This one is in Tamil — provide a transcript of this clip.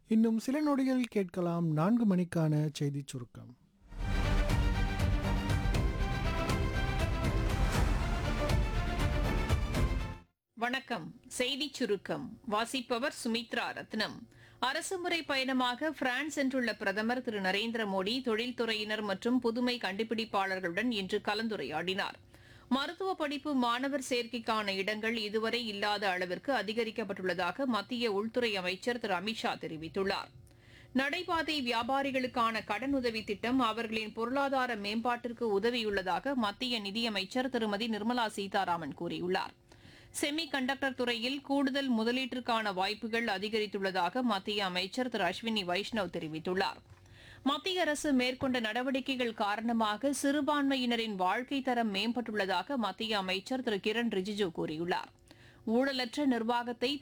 இன்னும் சில நொடிகள் கேட்கலாம் நான்கு மணிக்கான செய்திச் சுருக்கம் வணக்கம் செய்திச் சுருக்கம் வாசிப்பவர் சுமித்ரா ரத்னம் அரசுமுறை பயணமாக பிரான்ஸ் சென்றுள்ள பிரதமர் திரு நரேந்திர மோடி தொழில்துறையினர் மற்றும் புதுமை கண்டுபிடிப்பாளர்களுடன் இன்று கலந்துரையாடினார் மருத்துவ படிப்பு மாணவர் சேர்க்கைக்கான இடங்கள் இதுவரை இல்லாத அளவிற்கு அதிகரிக்கப்பட்டுள்ளதாக மத்திய உள்துறை அமைச்சர் திரு அமித்ஷா தெரிவித்துள்ளார் நடைபாதை வியாபாரிகளுக்கான கடனுதவி திட்டம் அவர்களின் பொருளாதார மேம்பாட்டிற்கு உதவியுள்ளதாக மத்திய நிதியமைச்சர் திருமதி நிர்மலா சீதாராமன் கூறியுள்ளார் செமி கண்டக்டர் துறையில் கூடுதல் முதலீட்டிற்கான வாய்ப்புகள் அதிகரித்துள்ளதாக மத்திய அமைச்சர் திரு அஸ்வினி வைஷ்ணவ் தெரிவித்துள்ளார் மத்திய அரசு மேற்கொண்ட நடவடிக்கைகள் காரணமாக சிறுபான்மையினரின் வாழ்க்கை தரம் மேம்பட்டுள்ளதாக மத்திய அமைச்சர் திரு கிரண் ரிஜிஜு கூறியுள்ளார் ஊழலற்ற நிர்வாகத்தை